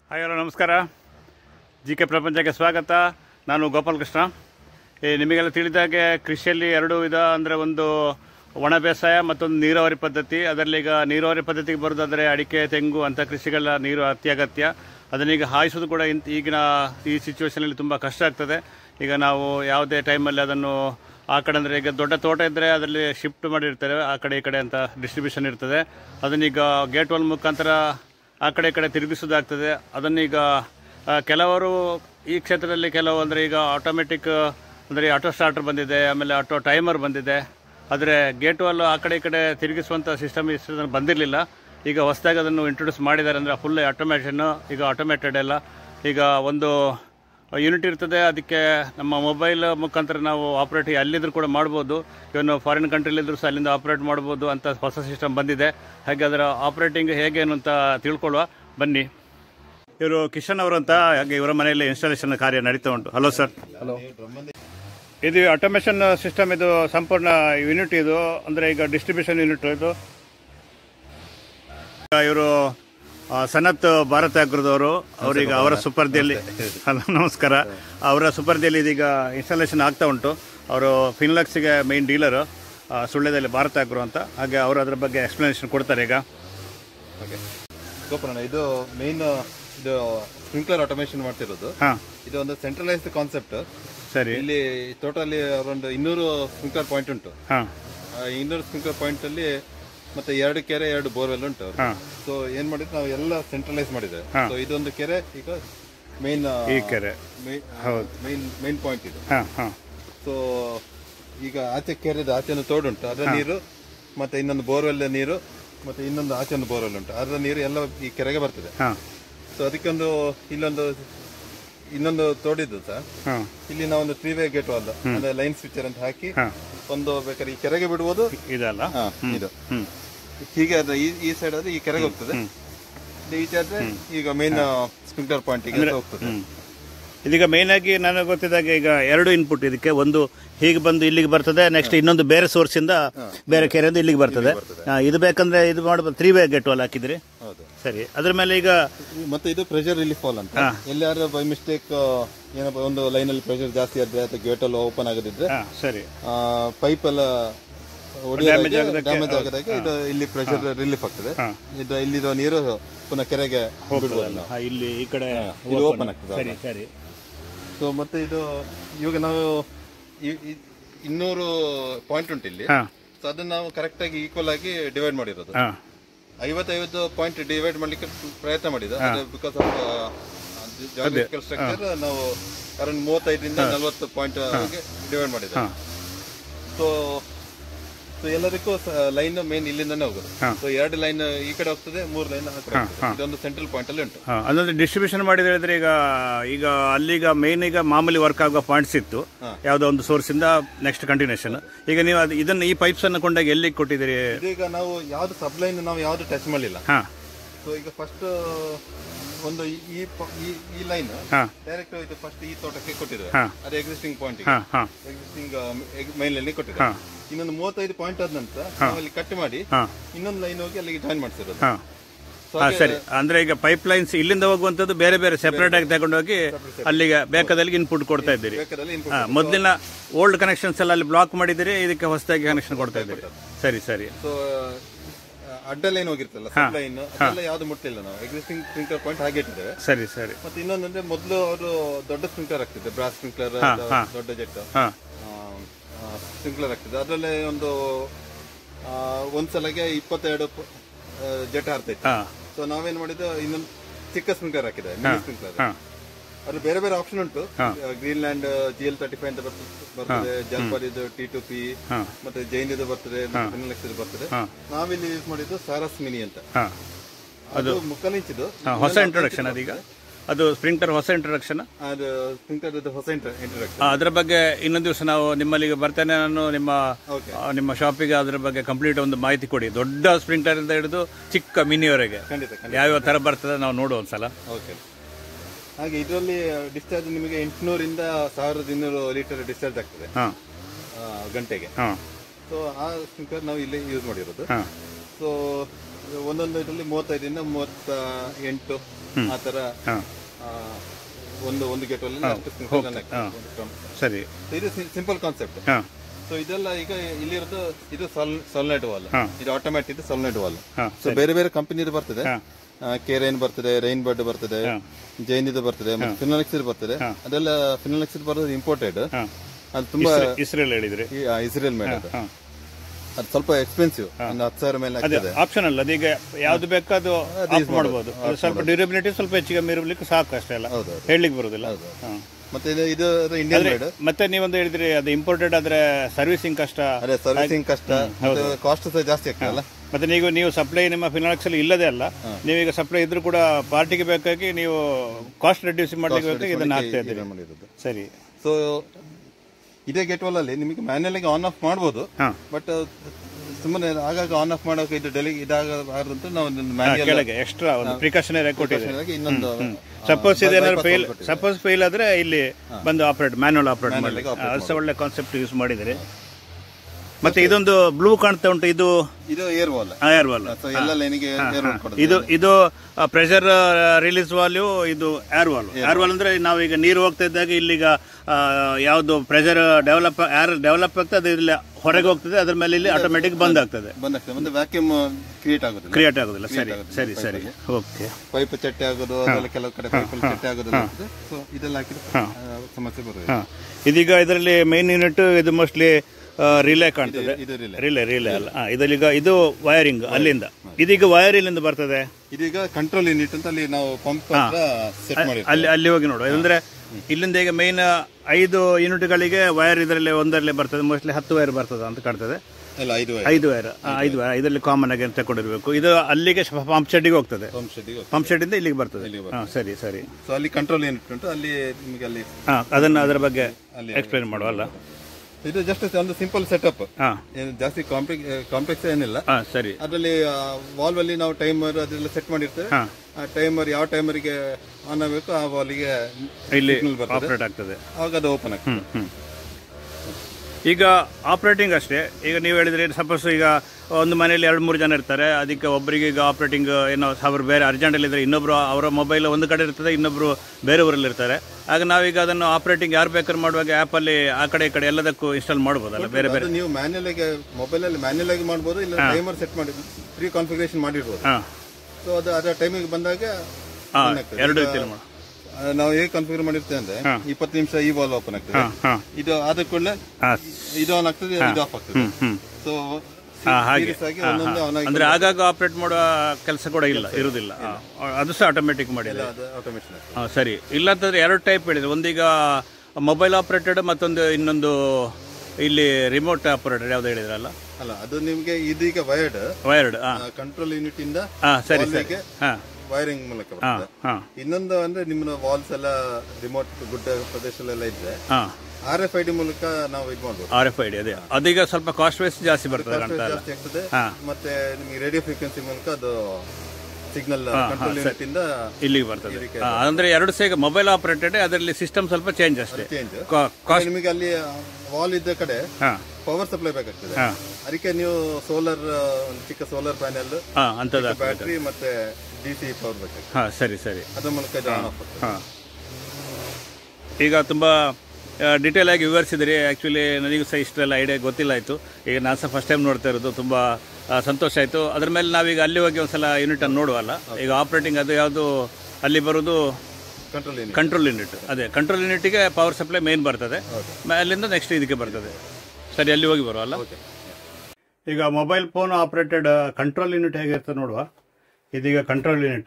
Hi hello ನಮಸ್ಕಾರ G K ಪ್ರಪಂಚಕ್ಕೆ ಸ್ವಾಗತ ನಾನು ಗೋಪಾಲಕೃಷ್ಣ ಈ ನಿಮಗೆಲ್ಲ ತಿಳಿದಾಗೆ ಕೃಷಿಯಲ್ಲಿ ಎರಡು ವಿಧ ಅಂದರೆ ಒಂದು ಒಣ ಬೇಸಾಯ ಮತ್ತೊಂದು ನೀರಾವರಿ ಪದ್ಧತಿ ಅದರಲ್ಲಿ ಈಗ ನೀರಾವರಿ ಪದ್ಧತಿಗೆ ಬರೋದಾದರೆ ಅಡಿಕೆ ತೆಂಗು ಅಂಥ ಕೃಷಿಗಳ ನೀರು ಅತ್ಯಗತ್ಯ ಅದನ್ನೀಗ ಹಾಯಿಸೋದು ಕೂಡ ಇಂತ ಈಗಿನ ಈ ಸಿಚುವೇಷನಲ್ಲಿ ತುಂಬ ಕಷ್ಟ ಆಗ್ತದೆ ಈಗ ನಾವು ಯಾವುದೇ ಟೈಮಲ್ಲಿ ಅದನ್ನು ಆ ಕಡೆ ಅಂದರೆ ಈಗ ದೊಡ್ಡ ತೋಟ ಇದ್ದರೆ ಅದರಲ್ಲಿ ಶಿಫ್ಟ್ ಮಾಡಿರ್ತಾರೆ ಆ ಕಡೆ ಈ ಕಡೆ ಅಂತ ಡಿಸ್ಟ್ರಿಬ್ಯೂಷನ್ ಇರ್ತದೆ ಅದನ್ನೀಗ ಗೇಟ್ ವಾಲ್ ಮುಖಾಂತರ ಆ ಕಡೆ ಈ ಕಡೆ ತಿರುಗಿಸೋದಾಗ್ತದೆ ಅದನ್ನೀಗ ಆ, ಕೆಲವರು ಈ ಕ್ಷೇತ್ರದಲ್ಲಿ ಕೆಲವು ಅಂದರೆ ಈಗ ಆಟೋಮೆಟಿಕ್ ಅಂದರೆ ಆಟೋ ಸ್ಟಾರ್ಟರ್ ಬಂದಿದೆ ಆಮೇಲೆ ಆಟೋ ಟೈಮರ್ ಬಂದಿದೆ ಆದರೆ ಗೇಟ್ ವಾಲ್ ಆ ಕಡೆ ಈ ಕಡೆ ತಿರುಗಿಸುವಂಥ ಸಿಸ್ಟಮ್ ಇಷ್ಟು ಬಂದಿರಲಿಲ್ಲ ಈಗ ಹೊಸದಾಗಿ ಅದನ್ನು ಇಂಟ್ರೊಡ್ಯೂಸ್ ಮಾಡಿದ್ದಾರೆ ಅಂದರೆ ಫುಲ್ ಆಟೋಮೇಷನ್ನು ಈಗ ಆಟೋಮೇಟೆಡ್ ಎಲ್ಲ ಈಗ ಒಂದು ಯೂನಿಟ್ ಇರ್ತದೆ ಅದಕ್ಕೆ ನಮ್ಮ ಮೊಬೈಲ್ ಮುಖಾಂತರ ನಾವು ಆಪ್ರೇಟ್ ಅಲ್ಲಿದ್ದರೂ ಕೂಡ ಮಾಡ್ಬೋದು ಇವನು ಫಾರಿನ್ ಕಂಟ್ರಿಲಿದ್ದರೂ ಸಹ ಅಲ್ಲಿಂದ ಆಪ್ರೇಟ್ ಮಾಡ್ಬೋದು ಅಂತ ಹೊಸ ಸಿಸ್ಟಮ್ ಬಂದಿದೆ ಹಾಗೆ ಅದರ ಆಪ್ರೇಟಿಂಗ್ ಹೇಗೇನು ಅಂತ ತಿಳ್ಕೊಳ್ಳುವ ಬನ್ನಿ ಇವರು ಕಿಶನ್ ಅವರು ಅಂತ ಹಾಗೆ ಇವರ ಮನೆಯಲ್ಲಿ ಇನ್ಸ್ಟಾಲೇಷನ್ ಕಾರ್ಯ ನಡೀತಾ ಉಂಟು ಹಲೋ ಸರ್ ಹಲೋ ಇದು ಆಟೋಮೇಷನ್ ಸಿಸ್ಟಮ್ ಇದು ಸಂಪೂರ್ಣ ಯೂನಿಟ್ ಇದು ಅಂದರೆ ಈಗ ಡಿಸ್ಟ್ರಿಬ್ಯೂಷನ್ ಯೂನಿಟ್ ಇದು ಇವರು ಸನತ್ ಭಾರತ ಅಗ್ರದವರು ಅವರೀಗ ಅವರ ಸುಪರ್ದಿಯಲ್ಲಿ ಹಲೋ ನಮಸ್ಕಾರ ಅವರ ಸುಪರ್ದಿಯಲ್ಲಿ ಇದೀಗ ಇನ್ಸ್ಟಾಲೇಷನ್ ಆಗ್ತಾ ಉಂಟು ಅವರು ಫಿನ್ಲಕ್ಸ್ಗೆ ಮೈನ್ ಡೀಲರು ಸುಳ್ಳ್ಯದಲ್ಲಿ ಭಾರತ ಅಗ್ರೋ ಅಂತ ಹಾಗೆ ಅವರು ಅದರ ಬಗ್ಗೆ ಎಕ್ಸ್ಪ್ಲನೇಷನ್ ಕೊಡ್ತಾರೆ ಈಗ ಓಕೆ ಗೋಪುರಣ್ಣ ಇದು ಮೇನ್ ಇದು ಸ್ಪ್ರಿಂಕ್ಲರ್ ಆಟೋಮೇಷನ್ ಮಾಡ್ತಿರೋದು ಹಾಂ ಇದು ಒಂದು ಸೆಂಟ್ರಲೈಸ್ಡ್ ಕಾನ್ಸೆಪ್ಟ್ ಸರಿ ಇಲ್ಲಿ ಟೋಟಲಿ ಅರೌಂಡ್ ಇನ್ನೂರು ಸ್ಪ್ರಿಂಕ್ಲರ್ ಪಾಯಿಂಟ್ ಉಂಟು ಹಾಂ ಆ ಇನ್ನೂರು ಸ್ಪ್ರಿಂಕ್ಲರ್ ಪಾಯಿಂಟ್ ಅಲ್ಲಿ ಮತ್ತೆ ಎರಡು ಕೆರೆ ಎರಡು ಬೋರ್ವೆಲ್ ಉಂಟು ಹಾಂ ಸೊ ಏನ್ ಮಾಡಿದ್ರೆ ನಾವು ಎಲ್ಲ ಸೆಂಟ್ರಲೈಸ್ ಮಾಡಿದ್ದೇವೆ ಸೊ ಇದೊಂದು ಕೆರೆ ಈಗ ಮೇನ್ ಈ ಕೆರೆ ಮೇನ್ ಮೇನ್ ಪಾಯಿಂಟ್ ಇದು ಹಾಂ ಹಾಂ ಸೊ ಈಗ ಆಚೆ ಕೆರೆದ ಆಚೆನ ತೋಡುಂಟು ಅದರ ನೀರು ಮತ್ತೆ ಇನ್ನೊಂದು ಬೋರ್ವೆಲ್ ನೀರು ಮತ್ತೆ ಇನ್ನೊಂದು ಆಚೆ ಒಂದು ಬೋರ್ವೆಲ್ ಉಂಟು ಅದರ ನೀರು ಎಲ್ಲ ಈ ಕೆರೆಗೆ ಬರ್ತದೆ ಹಾಂ ಸೊ ಅದಕ್ಕೊಂದು ಇಲ್ಲೊಂದು ಇನ್ನೊಂದು ತೋಡಿದ್ದು ಸಹ ಹಾಂ ಇಲ್ಲಿ ನಾವೊಂದು ತ್ರೀ ವೇ ಗೇಟ್ ವಾಲ್ ಅಂದ್ರೆ ಲೈನ್ ಸ್ವಿಚರ್ ಅಂತ ಹಾಕಿ ಹಾಂ ಒಂದು ಬೇಕಾದ್ರೆ ಈ ಕೆರೆಗೆ ಬಿಡುವುದು ಇದಲ್ಲ ಹಾ, ಇದು ಹ್ಞೂ ಹೀಗೆ ಆದ್ರೆ ಈ ಈ ಸೈಡ್ ಆದ್ರೆ ಈ ಕೆರೆಗೆ ಹೋಗ್ತದೆ ಇದು ಈಚೆ ಆದ್ರೆ ಈಗ ಮೇನ್ ಸ್ಪ್ರಿಂಕ್ಲರ್ ಪಾಯಿಂಟ್ ಹೋಗ್ತದೆ ಹ್ಮ್. ಇದೀಗ ಮೇನ್ ಆಗಿ ನನಗೆ ಗೊತ್ತಿದ್ದಾಗ ಈಗ ಎರಡು ಇನ್ಪುಟ್ ಇದಕ್ಕೆ ಒಂದು ಹೀಗೆ ಬಂದು ಇಲ್ಲಿಗೆ ಬರ್ತದೆ ನೆಕ್ಸ್ಟ್ ಇನ್ನೊಂದು ಬೇರೆ ಸೋರ್ಸ್ ಇಂದ ಬೇರೆ ಕೆರೆಯಿಂದ ಇಲ್ಲಿಗೆ ಬರ್ತದೆ ಹಾ, ಇದು ಬೇಕಂದ್ರೆ ಇದು ಮಾಡಬಹುದು ತ್ರೀ ವೇ ಗೆಟ್ ವಾಲ್ ಹಾಕಿದ್ರಿ ಹೌದು ಸರಿ ಅದ್ರ ಮೇಲೆ ಈಗ ಮತ್ತೆ ಇದು ಪ್ರೆಷರ್ ರಿಲೀಫ್ ಫಾಲ್ ಅಂತ ಎಲ್ಲಾದ್ರೂ ಬೈ ಮಿಸ್ಟೇಕ್ ಏನಪ್ಪ ಒಂದು ಲೈನ್ ಅಲ್ಲಿ ಪ್ರೆಷರ್ ಜಾಸ್ತಿ ಆದ್ರೆ ಅಥವಾ ಗೇಟ್ ಎಲ್ಲ ಓಪನ್ ಆಗದಿದ್ರೆ ಹಾ ಸರಿ ಪೈಪ್ ಎಲ್ಲ ಡ್ಯಾಮೇಜ್ ಆಗದಾಗೆ ಇದು ಇಲ್ಲಿ ಪ್ರೆಷರ್ ರಿಲೀಫ್ ಆಗ್ತದೆ ಇದು ಇಲ್ಲಿರೋ ನೀರು ಪುನಃ ಕೆರೆಗೆ ಬಿಡ್ಬೋದು ನಾವು ಹಾ, ಇಲ್ಲಿ ಈ ಕಡೆ ಇದು ಓಪನ್ ಆಗ್ತದೆ ಸರಿ ಸರಿ ಸೊ ಮತ್ತೆ ಇದು ಇವಾಗ ನಾವು ಈ- ಈ ಇನ್ನೂರು ಪಾಯಿಂಟ್ ಉಂಟು ಇಲ್ಲಿ ಹಾ ಸೊ ಅದನ್ನ ನಾವು ಕರೆಕ್ಟ್ ಆಗಿ ಈಕ್ವಲ್ ಆಗಿ ಡಿವೈಡ್ ಮಾಡಿರೋದು ಹಾ ಐವತ್ತೈವತ್ತು ಪಾಯಿಂಟ್ ಡಿವೈಡ್ ಮಾಡ್ಲಿಕ್ಕೆ ಪ್ರಯತ್ನ ಮಾಡಿದ್ದು ಬಿಕಾಸ್ ಆಫ್ ಜಾಗ್ರಫಿಕಲ್ ಸ್ಟ್ರಕ್ಚರ್ ನಾವು ಅರೌಂಡ್ ಮೂವತ್ತೈದರಿಂದ ನಲವತ್ತು ಪಾಯಿಂಟ್ ಡಿವೈಡ್ ಮಾಡಿದ್ದೇವೆ ಸೊ ಸೊ ಎಲ್ಲದಕ್ಕೂ ಲೈನ್ ಮೇನ್ ಇಲ್ಲಿಂದಾನೆ ಹೋಗೋದು ಸೊ ಎರಡು ಲೈನ್ ಈ ಕಡೆ ಹೋಗ್ತದೆ ಮೂರು ಲೈನ್ ಆ ಕಡೆ ಹೋಗ್ತದೆ ಇದೊಂದು ಸೆಂಟ್ರಲ್ ಪಾಯಿಂಟ್ ಅಲ್ಲಿ ಉಂಟು ಹಾ ಅಂದ್ರೆ ಡಿಸ್ಟ್ರಿಬ್ಯೂಷನ್ ಮಾಡಿದ್ರೆ ಹೇಳಿದ್ರೆ ಈಗ ಈಗ ಅಲ್ಲಿಗ ಮೇನ್ ಈಗ ಮಾಮೂಲಿ ವರ್ಕ್ ಆಗುವ ಪಾಯಿಂಟ್ಸ್ ಇತ್ತು ಯಾವುದೋ ಒಂದು ಸೋರ್ಸ್ ಇಂದ ನೆಕ್ಸ್ಟ್ ಕಂಟಿನ್ಯೂಷನ್ ಈಗ ನೀವು ಅದು ಇದನ್ನ ಈ ಪೈಪ್ಸ್ ಅನ್ನು ಕೊಂಡಾಗ ಎಲ್ಲಿಗೆ ಕೊಟ್ಟಿದ್ದೀರಿ ಇದೀಗ ನಾವು ಯಾವ್ದು ಸಬ್ಲೈನ್ ನಾವು ಯಾವ್ದು ಟಚ್ ಮಾಡಲಿಲ್ಲ ಹಾ ಸೊ ಈಗ ಫಸ್ಟ್ ಒಂದು ಈ- ಈ ಪ- ಈ- ಈ ಲೈನ್ ಹಾ ಡೈರೆಕ್ಟ್ ಇದು ಫಸ್ಟ್ ಈ ತೋಟಕ್ಕೆ ಕೊಟ್ಟಿದ್ದೇವೆ ಹಾ. ಅದು ಎಕ್ಸಿಸ್ಟಿಂಗ್ ಪಾಯಿಂಟ್ ಹಾ ಹಾ ಎಕ್ಸಿಸ್ಟಿಂಗ್ ಮೈನ್ ಲೈನ್ ಕೊಟ್ಟಿದ್ದೇವೆ ಇನ್ನೊಂದು ಮೂವತ್ತೈದು ಪಾಯಿಂಟ್ ಆದ ನಂತರ ನಾವು ಅಲ್ಲಿ ಕಟ್ ಮಾಡಿ ಹಾ ಇನ್ನೊಂದು ಲೈನ್ ಹೋಗಿ ಅಲ್ಲಿಗೆ ಜಾಯಿನ್ ಮಾಡ್ಸಿರೋದು ಹಾ So ಹಾ ಸರಿ ಅಂದ್ರೆ ಈಗ ಪೈಪ್ ಲೈನ್ಸ್ ಇಲ್ಲಿಂದ ಹೋಗುವಂತದ್ದು ಬೇರೆ ಬೇರೆ ಸೆಪರೇಟ್ ಆಗಿ ತಗೊಂಡೋಗಿ ಅಲ್ಲಿಗೆ ಬೇಕಾದಲ್ಲಿ ಇನ್ಪುಟ್ ಕೊಡ್ತಾ ಇದ್ದೀರಿ ಬೇಕಾದಲ್ಲಿ input ಹಾ ಮೊದಲಿನ ಓಲ್ಡ್ ಕನೆಕ್ಷನ್ಸ್ ಎಲ್ಲ ಅಲ್ಲಿ ಬ್ಲಾಕ್ ಮಾಡಿದಿರಿ ಇದಕ್ಕೆ ಹೊಸದಾಗಿ ಕನೆಕ್ಷನ್ ಕೊಡ್ತಾ ಇದ್ದೀರಿ ಸರಿ ಸರಿ ಸೊ ಅಡ್ಡ ಲೈನ್ ಹೋಗಿರ್ತಲ್ಲ ಸಬ್ ಲೈನ್ ಅದೆಲ್ಲ ಯಾವ್ದು ಮುಟ್ಟಿಲ್ಲ ನಾವು ಎಕ್ಸಿಸ್ಟಿಂಗ್ ಸ್ಪ್ರಿಂಕ್ಲರ್ ಪಾಯಿಂಟ್ ಹಾಗೆ ಇಟ್ಟಿದ್ದೇವೆ ಸರಿ ಸರಿ ಮತ್ತೆ ಇನ್ನೊಂದಂದ್ರೆ ಮೊದಲು ಅವರು ದೊಡ್ಡ ಸ್ಪ್ರಿಂಕ್ಲರ್ ಆಗ್ತಿದೆ ಬ್ರಾಸ್ ಸ್ಪ್ರಿಂಕ್ಲರ್ ದೊಡ್ಡ ಜೆಟ್ ಹಾ ಸ್ಪ್ರಿಂಕ್ಲರ್ ಆಗ್ತಿದೆ ಅದರಲ್ಲೇ ಒಂದು ಆ, ಒಂದ್ಸಲಗೆ ಇಪ್ಪತ್ತೆರಡು ಜೆಟ್ ಹಾರ್ತೈತೆ ಹಾ ಸೊ ನಾವೇನ್ ಮಾಡಿದ್ದು ಇನ್ನೊಂದು ಚಿಕ್ಕ ಸ್ಪ್ರಿಂಕ್ಲರ್ ಹಾಕಿದೆ ಮಿನಿ ಸ್ಪ್ರಿಂಕ್ಲರ್ ಹಾ ಅದು ಬೇರೆ ಬೇರೆ ಆಪ್ಷನ್ ಉಂಟು Greenland G L thirty five ಅಂತ ಬರ್ತದೆ ಬರ್ತದೆ ಜಲ್ಪಾರಿದು ಟಿ ಟು ಪಿ ಹಾ. ಮತ್ತೆ ಜೈನ್ ಇದು ಬರ್ತದೆ ಫಿನಲೆಕ್ಸ್ ಇದು ಬರ್ತದೆ ಹಾ. ನಾವಿಲ್ಲಿ ಯೂಸ್ ಮಾಡಿದ್ದು ಸಾರಸ್ ಮಿನಿ ಅಂತ ಹಾ ಅದು ಮುಕ್ಕಾಲು ಇಂಚಿದು ಹಾ, ಹೊಸ ಇಂಟ್ರೊಡಕ್ಷನ್ ಅದೀಗ ಅದು ಸ್ಪ್ರಿಂಕ್ಲರ್ ಹೊಸ ಇಂಟ್ರೊಡಕ್ಷನ್ ಅದು ಸ್ಪ್ರಿಂಕ್ಲರ್ ಹೊಸ ಇಂಟ್ರಡಕ್ಷನ್ ಅದರ ಬಗ್ಗೆ ಇನ್ನೊಂದು ದಿವಸ ನಾವು ನಿಮ್ಮಲ್ಲಿಗೆ ಬರ್ತೇನೆ ನಾನು ನಿಮ್ಮ ಓಕೆ ಆ, ನಿಮ್ಮ ಶಾಪಿಗೆ ಅದರ ಬಗ್ಗೆ ಕಂಪ್ಲೀಟ್ ಒಂದು ಮಾಹಿತಿ ಕೊಡಿ ದೊಡ್ಡ ಸ್ಪ್ರಿಂಕ್ಲರ್ ಇಂದ ಹಿಡಿದು ಚಿಕ್ಕ ಮಿನಿಯವರೆಗೆ ಖಂಡಿತ ಖಂಡಿತ ಯಾವ್ಯಾವ ತರ ಬರ್ತದೆ ನಾವು ನೋಡುವ ಒಂದ್ಸಲ ಓಕೆ ಹಾಗೆ ಇದರಲ್ಲಿ ಡಿಸ್ಚಾರ್ಜ್ ನಿಮಗೆ ಎಂಟುನೂರಿಂದ ಸಾವಿರದ ಇನ್ನೂರು ಲೀಟರ್ ಡಿಸ್ಚಾರ್ಜ್ ಆಗ್ತದೆ ಹಾ ಆ, ಗಂಟೆಗೆ ಹಾ ಸೊ ಆ ಸ್ಪ್ರಿಂಕ್ಲರ್ ನಾವು ಇಲ್ಲಿ ಯೂಸ್ ಮಾಡಿರೋದು ಹಾ ಸೊ ಒಂದೊಂದು ಇದರಲ್ಲಿ ಮೂವತ್ತೈದರಿಂದ ಮೂವತ್ತ ಎಂಟು ಆ ಥರ ಹಾಂ ಆ, ಒಂದು ಒಂದು ಗೇಟ್ ಅಲ್ಲಿ ಅಷ್ಟು simple ಆಗಿ ಒಂದು ಕ್ರಮ. ಸರಿ So ಇದು ಸಿಂಪಲ್ ಕಾನ್ಸೆಪ್ಟ್ ಹಾಂ ಸೊ ಇದೆಲ್ಲ ಈಗ ಇಲ್ಲಿರೋದು ಇದು ಸಾಲ್ ಸಾಲ್ನೈಟ್ ವಾಲ್ ಹಾ. ಇದು ಆಟೋಮ್ಯಾಟಿಕ್ ಸಾಲ್ನೈಟ್ ವಾಲ್ ಹಾಂ ಸೊ ಬೇರೆ ಬೇರೆ ಕಂಪನಿದು ಬರ್ತದೆ ಹಾ. ಕೆ ರೈನ್ ಬರ್ತದೆ ರೈನ್ ಬರ್ಡ್ ಬರ್ತದೆ ಹಾ. ಜೈನ್ ಇದು ಬರ್ತದೆ ಮತ್ತೆ ಫಿನಾಲೆಕ್ಸ್ ಬರ್ತದೆ ಅದೆಲ್ಲ ಫಿನಾಲೆಕ್ಸ್ ಬರೋದು ಇಂಪೋರ್ಟೆಡ್ ಹಾಂ ಅದು ತುಂಬಾ ಇಸ್ರೇಲ್ ಹೇಳಿದ್ರಿ ಇಸ್ರೇಲ್ ಮೇಡ್ ಅದು ಹಾಂ ಅದು ಸ್ವಲ್ಪ ಎಕ್ಸ್ಪೆನ್ಸಿವ್ ಒಂದು ಹತ್ತು ಸಾವಿರ ಮೇಲೆ ಅದೇ ಆಗ್ತದೆ ಆಪ್ಷನ್ ಅಲ್ಲ ಅದೀಗ ಯಾವ್ದು ಬೇಕಾದು ಆಫ್ ಮಾಡ್ಬೋದು ಅದು ಸ್ವಲ್ಪ ಡ್ಯೂರಬಿಲಿಟಿ ಸ್ವಲ್ಪ ಹೆಚ್ಚಿಗೆ ಇರಲಿಕ್ಕೆ ಸಾಕು ಅಷ್ಟೇ ಅಲ್ಲ ಹೌದು ಹೇಳಲಿಕ್ಕೆ ಬರೋದಿಲ್ಲ ಹಾಂ ಮತ್ತೆ ಇದು ಇದು ಇಂಡಿಯನ್ ಮೇಡ್ ಮತ್ತೆ ನೀವೊಂದು ಹೇಳಿದ್ರಿ ಅದು ಇಂಪೋರ್ಟೆಡ್ ಆದ್ರೆ ಸರ್ವಿಸಿಂಗ್ ಕಷ್ಟ ಅದೇ ಸರ್ವಿಸಿಂಗ್ ಕಷ್ಟ ಕಾಸ್ಟ್ ಸಹ ಜಾಸ್ತಿ ಆಗ್ತದಲ್ಲ ಮತ್ತೆ ನೀವು ನೀವು ಸಪ್ಲೈ ನಿಮ್ಮ ಫಿನಾಕ್ಸ್ ಅಲ್ಲಿ ಇಲ್ಲದೆ ಅಲ್ಲ ನೀವೀಗ ಸಪ್ಲೈ ಇದ್ರೂ ಕೂಡ ಪಾರ್ಟಿಗೆ ಬೇಕಾಗಿ ನೀವು ಕಾಸ್ಟ್ ರೆಡ್ಯೂಸ್ ಮಾಡ್ಲಿಕ್ಕೆ ಬೇಕಾಗಿ ಇದನ್ನ ಹಾಕ್ತಾ ಇದ್ದೀರಿ ಇದನ್ನ ಮಾಡಿರೋದು ಸರಿ ಸೊ ಇದೇ ಗೇಟ್ ವಾಲ್ ಅಲ್ಲಿ ನಿಮಗೆ ಮ್ಯಾನ್ಯಲ್ ಆಗಿ ಆನ್ ಆಫ್ ಮಾಡ್ಬೋದು ಹಾ ಬಟ್ ಸುಮ್ಮನೆ ಆಗಾಗ ಆನ್ ಆಫ್ ಮಾಡೋಕೆ ಇದು ಡೆಲಿ ಇದಾಗಬಾರ್ದು ನಾವು ಒಂದು ಮ್ಯಾನ್ಯಲ್ ಕೆಳಗೆ ಎಕ್ಸ್ಟ್ರಾ ಒಂದು ಪ್ರಿಕಾಷನರಿ ಕೊಟ್ಟಿದೆ ಇನ್ನೊಂದು ಸಪೋಸ್ ಇದೇನಾದ್ರು ಫೇಲ್ ಸಪೋಸ್ ಫೇಲ್ ಆದ್ರೆ ಇಲ್ಲಿ ಬಂದು ಆಪರೇಟ್ ಮ್ಯಾನುವಲ್ ಆಪರೇಟ್ ಮಾಡಿ ಅದು ಸಹ ಒಳ್ಳೆ ಕಾನ್ಸೆಪ್ಟ್ ಯೂಸ್ ಮಾಡಿದರೆ ಮತ್ತೆ ಇದೊಂದು ಬ್ಲೂ ಕಾಣ್ತಾ ಉಂಟು ಇದು ಇದು air valve air valve so ಎಲ್ಲ ಲೈನಿಗೆ ಏರ್ ವಾಲ್ ಕೊಡೋದು ಇದು ಇದು ಪ್ರೆಷರ್ ರಿಲೀಸ್ ವಾಲ್ಯೂ ಇದು ಏರ್ ವಾಲ್ ಏರ್ ವಾಲ್ ಅಂದ್ರೆ ನಾವೀಗ ನೀರು ಹೋಗ್ತಾ ಇದ್ದಾಗ ಇಲ್ಲಿಗ ಆ, ಯಾವ್ದು ಪ್ರೆಷರ್ ಡೆವಲಪ್ ಏರ್ ಡೆವಲಪ್ ಆಗ್ತದೆ ಅದು ಇಲ್ಲಿ ಹೊರಗೆ ಹೋಗ್ತದೆ ಅದ್ರ ಮೇಲೆ ಇಲ್ಲಿ ಆಟೋಮೆಟಿಕ್ ಬಂದ್ ಆಗ್ತದೆ ಬಂದಾಗ್ತದೆ ಮತ್ತೆ ವ್ಯಾಕ್ಯೂಮ್ ಕ್ರಿಯೇಟ್ ಆಗೋದಿಲ್ಲ ಕ್ರಿಯೇಟ್ ಆಗೋದಿಲ್ಲ ಸರಿ ಸರಿ ಸರಿ ಓಕೆ ಪೈಪ್ ಚಟ್ಟೆ ಆಗೋದು ಅದೆಲ್ಲ ಕೆಲವು ಕಡೆ ಪೈಪ್ ಚಟ್ಟೆ ಆಗೋದಿಲ್ಲ ಸೊ ಇದೆಲ್ಲ ಹಾಕಿದ್ರೆ ಆ, ಸಮಸ್ಯೆ ಬರೋದು ಹಾ ಇದೀಗ ಇದರಲ್ಲಿ ಮೇನ್ ಯೂನಿಟ್ ಇದು ಮೋಸ್ಟ್ಲಿ ರಿಲೇ ಕಾಣ್ತದೆ ಇದು ರಿಲೇ ರಿಲೇ ರಿಲೇ ಅಲ್ಲ ಹಾ, ಇದೀಗ ಇದು ವೈರಿಂಗ್ ಅಲ್ಲಿಂದ ಇದೀಗ ವೈರ್ ಇಲ್ಲಿಂದ ಬರ್ತದೆ ಇದೀಗ ಕಂಟ್ರೋಲ್ ಯೂನಿಟ್ ಅಂತ ಅಲ್ಲಿ ನಾವು ಪಂಪ್ ಹತ್ರ ಸೆಟ್ ಮಾಡಿರ್ತೀವಿ ಅಲ್ಲಿ ಅಲ್ಲಿ ಹೋಗಿ ನೋಡುವ ಅಂದ್ರೆ ಇಲ್ಲಿಂದ ಈಗ ಮೇನ್ ಐದು ಯೂನಿಟ್ಗಳಿಗೆ ವೈರ್ ಇದರಲ್ಲಿ ಒಂದರಲ್ಲಿ ಬರ್ತದೆ ಮೋಸ್ಟ್ಲಿ ಹತ್ತು ವೈರ್ ಬರ್ತದೆ ಅಂತ ಕಾಣ್ತದೆ ಎಲ್ಲ ಐದು ಐದು ವೈರ್ ಐದು ವೈರ್ ಇದರಲ್ಲಿ ಕಾಮನ್ ಆಗಿ ತಗೊಂಡಿರ್ಬೇಕು ಇದು ಅಲ್ಲಿಗೆ ಪಂಪ್ ಶೆಡ್ಗೆ ಹೋಗ್ತದೆ ಪಂಪ್ ಶೆಡ್ಗೆ ಪಂಪ್ ಶೆಡ್ ಇಂದ ಇಲ್ಲಿಗೆ ಬರ್ತದೆ ಹಾ ಸರಿ ಸರಿ ಸೊ ಅಲ್ಲಿ ಕಂಟ್ರೋಲ್ ಯೂನಿಟ್ ಉಂಟು ಅಲ್ಲಿ ನಿಮಗೆ ಅಲ್ಲಿ ಹಾ ಅದನ್ನ ಅದರ ಬಗ್ಗೆ ಎಕ್ಸ್ಪ್ಲೈನ್ ಮಾಡುವಲ್ಲ ಇದು ಜಸ್ಟ್ ಒಂದು ಸಿಂಪಲ್ ಸೆಟಪ್ ಹಾ ಏನು ಜಾಸ್ತಿ ಕಾಂಪ್ಲೆಕ್ಸ್ ಏನಿಲ್ಲ ಹಾ ಸರಿ ಅದರಲ್ಲಿ ವಾಲ್ವ್ ಅಲ್ಲಿ ನಾವು ಟೈಮರ್ ಅದೆಲ್ಲ ಸೆಟ್ ಮಾಡಿರ್ತೇವೆ ಹಾ ಆ ಟೈಮರ್ ಯಾವ ಟೈಮರಿಗೆ ಆನ್ ಆಗಬೇಕು ಆ ವಾಲ್ಗೆ ಇಲ್ಲಿ Signal ಬರ್ತದೆ. ಆಪರೇಟ್ ಆಗ್ತದೆ ಆವಾಗ ಅದು ಓಪನ್ ಆಗ್ತದೆ ಹ್ಮ್. ಈಗ ಆಪರೇಟಿಂಗ್ ಅಷ್ಟೇ ಈಗ ನೀವು ಹೇಳಿದ್ರೆ ಸಪೋಸ್ ಈಗ ಒಂದು ಮನೆಯಲ್ಲಿ ಎರಡು ಮೂರು ಜನ ಇರ್ತಾರೆ ಅದಕ್ಕೆ ಒಬ್ಬರಿಗೆ ಈಗ ಆಪರೇಟಿಂಗ್ ಏನೋ ಅವರು ಬೇರೆ ಅರ್ಜೆಂಟಲ್ಲಿ ಇದ್ರೆ ಇನ್ನೊಬ್ರು ಅವರ ಮೊಬೈಲ್ ಒಂದು ಕಡೆ ಇರ್ತದೆ ಇನ್ನೊಬ್ರು ಬೇರೆ ಊರಲ್ಲಿ ಇರ್ತಾರೆ ಆಗ ನಾವೀಗ ಅದನ್ನು ಆಪರೇಟಿಂಗ್ ಯಾರು ಬೇಕಾದ್ರೆ ಮಾಡುವಾಗ ಆ್ಯಪಲ್ಲಿ ಆ ಕಡೆ ಈ ಕಡೆ ಎಲ್ಲದಕ್ಕೂ ಇನ್ಸ್ಟಾಲ್ ಮಾಡ್ಬೋದಲ್ಲ ಬೇರೆ ಬೇರೆ ಅದು ನೀವು ಮ್ಯಾನ್ಯಲ್ ಆಗಿ ಮೊಬೈಲ್ ಅಲ್ಲಿ ಮ್ಯಾನ್ಯಲ್ ಆಗಿ ಮಾಡ್ಬೋದು ಇಲ್ಲ ಟೈಮರ್ ಸೆಟ್ ಮಾಡಿ ಪ್ರೀ ಕಾನ್ಫಿಗರೇಷನ್ ಮಾಡಿರ್ಬೋದು ಹಾಂ ಸೊ ಅದು ಅದರ ಟೈಮಿಗೆ ಬಂದಾಗ ಹಾಂ on ಆಗ್ತದೆ. ಎರಡು ರೀತಿಯಲ್ಲಿ ಮಾಡು ಆ, ನಾವು ಹೇಗೆ ಕಾನ್ಫಿಗರ್ ಮಾಡಿರ್ತೇವೆ ಅಂದ್ರೆ ಇಪ್ಪತ್ತು ನಿಮಿಷ ಈ ವಾಲ್ ಓಪನ್ ಆಗ್ತದೆ ಹಾಂ ಹಾಂ ಇದು ಆದ ಕೂಡಲೇ ಹಾಂ ಇದು ಆನ್ ಆಗ್ತದೆ ಇದು ಆಫ್ ಆಗ್ತದೆ ಹ್ಞೂ ಹ್ಞೂ ಸೊ ಹಾಂ ಹಾಗೆ ಸೀರಿಯಸ್ ಆಗಿ ಒಂದೊಂದು ಆನ್ ಆಗಿ ಅಂದರೆ ಆಗಾಗ ಆಪರೇಟ್ ಮಾಡುವ ಕೆಲಸ ಕೂಡ ಇಲ್ಲ ಇರುವುದಿಲ್ಲ ಹಾಂ. ಅದು ಸಹ ಆಟೋಮೆಟಿಕ್ ಮಾಡಿದೆ ಅದು ಆಟೋಮೇಷನ್ ಆಗ್ತದೆ ಹಾಂ ಸರಿ ಇಲ್ಲಾಂತಂದ್ರೆ ಎರಡು ಟೈಪ್ ಹೇಳಿದೆ ಒಂದೀಗ ಮೊಬೈಲ್ ಆಪರೇಟೆಡ್ ಮತ್ತೊಂದು ಇನ್ನೊಂದು ಇಲ್ಲಿ ರಿಮೋಟ್ ಆಪರೇಟೆಡ್ ಯಾವ್ದು ಹೇಳಿದ್ರಲ್ಲ ಅಲ್ಲ ಅದು ನಿಮಗೆ ಇದೀಗ ವೈರ್ಡ್ ವೈರ್ಡ್ ಹಾಂ ಕಂಟ್ರೋಲ್ ಯೂನಿಟ್ ಇಂದ ಹಾಂ ಸರಿ ಸರಿ ವಾಲ್ಗೆ ಹಾಂ ವೈರಿಂಗ್ ಮೂಲಕ ಹಾಂ ಬರ್ತದೆ ಹಾಂ ಇನ್ನೊಂದು ಅಂದ್ರೆ ನಿಮ್ಮ ವಾಲ್ಸ್ ಎಲ್ಲ ರಿಮೋಟ್ ಗುಡ್ಡ ಪ್ರದೇಶದಲ್ಲೆಲ್ಲ ಇದ್ರೆ ಹಾಂ ಆರ್ ಎಫ್ ಐ ಡಿ ಮೂಲಕ ನಾವು ಇದು ಮಾಡ್ಬೋದು ಆರ್ ಎಫ್ ಐ ಡಿ ಅದೇ ಅದೀಗ ಸ್ವಲ್ಪ ಕಾಸ್ಟ್ ವೈಸ್ ಜಾಸ್ತಿ ಬರ್ತದೆ Cost ಕಾಣ್ತಾ ಇಲ್ಲ ಜಾಸ್ತಿ ಆಗ್ತದೆ ಹಾ. ಮತ್ತೆ ನಿಮಗೆ ರೇಡಿಯೋ ಫ್ರೀಕ್ವೆನ್ಸಿ ಮೂಲಕ ಅದು ಸಿಗ್ನಲ್ ಕಂಟ್ರೋಲ್ ಯೂನಿಟ್ ಇಂದ ಇಲ್ಲಿಗೆ ಬರ್ತದೆ ಹಾ, ಅಂದ್ರೆ ಎರಡು ಸೇಗ ಮೊಬೈಲ್ ಆಪರೇಟೆಡ್ ಅದರಲ್ಲಿ ಸಿಸ್ಟಮ್ ಸ್ವಲ್ಪ ಚೇಂಜ್ ಅಷ್ಟೇ ಚೇಂಜ್ ಕಾಸ್ಟ್ ನಿಮಗೆ ಅಲ್ಲಿ ವಾಲ್ ಇದ್ದ ಕಡೆ ಹಾಂ ಪವರ್ ಸಪ್ಲೈ ಬೇಕಾಗ್ತದೆ ಹಾಂ ಅದಕ್ಕೆ ನೀವು ಸೋಲಾರ್ ಒಂದು ಚಿಕ್ಕ ಸೋಲಾರ್ ಪ್ಯಾನೆಲ್ ಹಾಂ ಅಂಥದ್ದು ಬ್ಯಾಟ್ರಿ ಮತ್ತೆ ಡಿ ಸಿ ಪವರ್ ಬೇಕಾಗ್ತದೆ ಹಾಂ ಸರಿ ಸರಿ ಅದ್ರ ಮೂಲಕ ಇದು ಆನ್ ಆಫ್ ಆಗ್ತದೆ ಹಾಂ ಈಗ ತುಂಬ ಡಿಟೇಲ್ ಆಗಿ ವಿವರಿಸಿದಿರಿ ಆ್ಯಕ್ಚುಲಿ ನನಗೂ ಸಹ ಇಷ್ಟೆಲ್ಲ ಐಡಿಯಾ ಗೊತ್ತಿಲ್ಲ ಆಯಿತು ಈಗ ನಾನು ಸಹ ಫಸ್ಟ್ ಟೈಮ್ ನೋಡ್ತಾ ಇರೋದು ತುಂಬ ಆ, ಸಂತೋಷ ಆಯಿತು ಅದ್ರ ಮೇಲೆ ನಾವೀಗ ಅಲ್ಲಿ ಹೋಗಿ ಒಂದ್ಸಲ ಯೂನಿಟನ್ನು ನೋಡುವಲ್ಲ ಈಗ ಆಪ್ರೇಟಿಂಗ್ ಅದು ಯಾವುದು ಅಲ್ಲಿ ಬರೋದು ಕಂಟ್ರೋಲ್ ಯೂನಿಟ್ ಕಂಟ್ರೋಲ್ ಯೂನಿಟ್ ಅದೇ ಕಂಟ್ರೋಲ್ ಯೂನಿಟ್ಗೆ ಪವರ್ ಸಪ್ಲೈ ಮೇನ್ ಬರ್ತದೆ ಮ- ಅಲ್ಲಿಂದ ನೆಕ್ಸ್ಟ್ ಇದಕ್ಕೆ ಬರ್ತದೆ ಸರಿ ಅಲ್ಲಿ ಹೋಗಿ ಬರುವಲ್ಲ ಓಕೆ ಈಗ mobile phone operated control unit ಹೇಗಿರ್ತದೆ ನೋಡುವ ಇದೀಗ ಕಂಟ್ರೋಲ್ ಯೂನಿಟ್